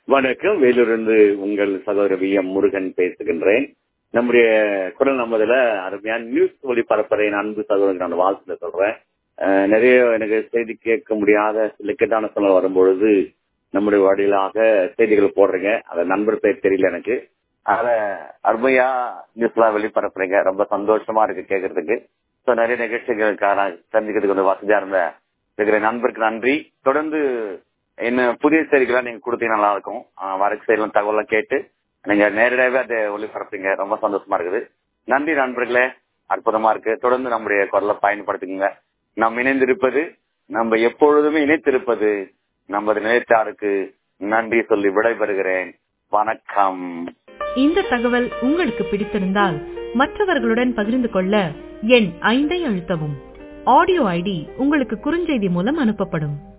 வணக்கம் வேலூரிலிருந்து உங்கள் சகோதரர் வி எம் முருகன் பேசுகின்றேன் நம்முடைய குரல் நம்மதுல அருமையான நியூஸ் ஒளிபரப்பறை அன்பு சகோதரருக்கு நான் வாழ்த்துல சொல்றேன் அஹ் நிறைய எனக்கு செய்தி கேட்க முடியாத இக்கட்டான சூழ்நிலை வரும்பொழுது நம்முடைய வழியிலாக செய்திகள் போடுறீங்க அத நண்பர் பேர் தெரியல எனக்கு அத அருமையா நியூஸ்லாம் வெளிப்பரப்புறீங்க ரொம்ப சந்தோஷமா இருக்கு கேட்கறதுக்கு ஸோ நிறைய நிகழ்ச்சிகளுக்கான தெரிஞ்சுக்கிறதுக்கு கொஞ்சம் வசதியா இருந்த இருக்கிற நண்பருக்கு நன்றி தொடர்ந்து என்ன புதிய செய்திகளா நீங்க கொடுத்தீங்க நல்லா இருக்கும் அஹ் வர செய்திகளும் தகவலாம் கேட்டு நீங்க நேரடியாவே அதை ஒளிபரப்புறீங்க ரொம்ப சந்தோஷமா இருக்குது நன்றி நண்பர்களே அற்புதமா இருக்கு தொடர்ந்து நம்முடைய குரலை பயன்படுத்திக்கோங்க நாம் இணைந்திருப்பது நம்ம எப்பொழுதுமே இணைத்திருப்பது நமது நிலைத்தாருக்கு நன்றி சொல்லி விடைபெறுகிறேன் வணக்கம் இந்த தகவல் உங்களுக்கு பிடித்திருந்தால் மற்றவர்களுடன் பகிர்ந்து கொள்ள எண் ஐந்தை அழுத்தவும் ஆடியோ ஐடி உங்களுக்கு குறுஞ்செய்தி மூலம் அனுப்பப்படும்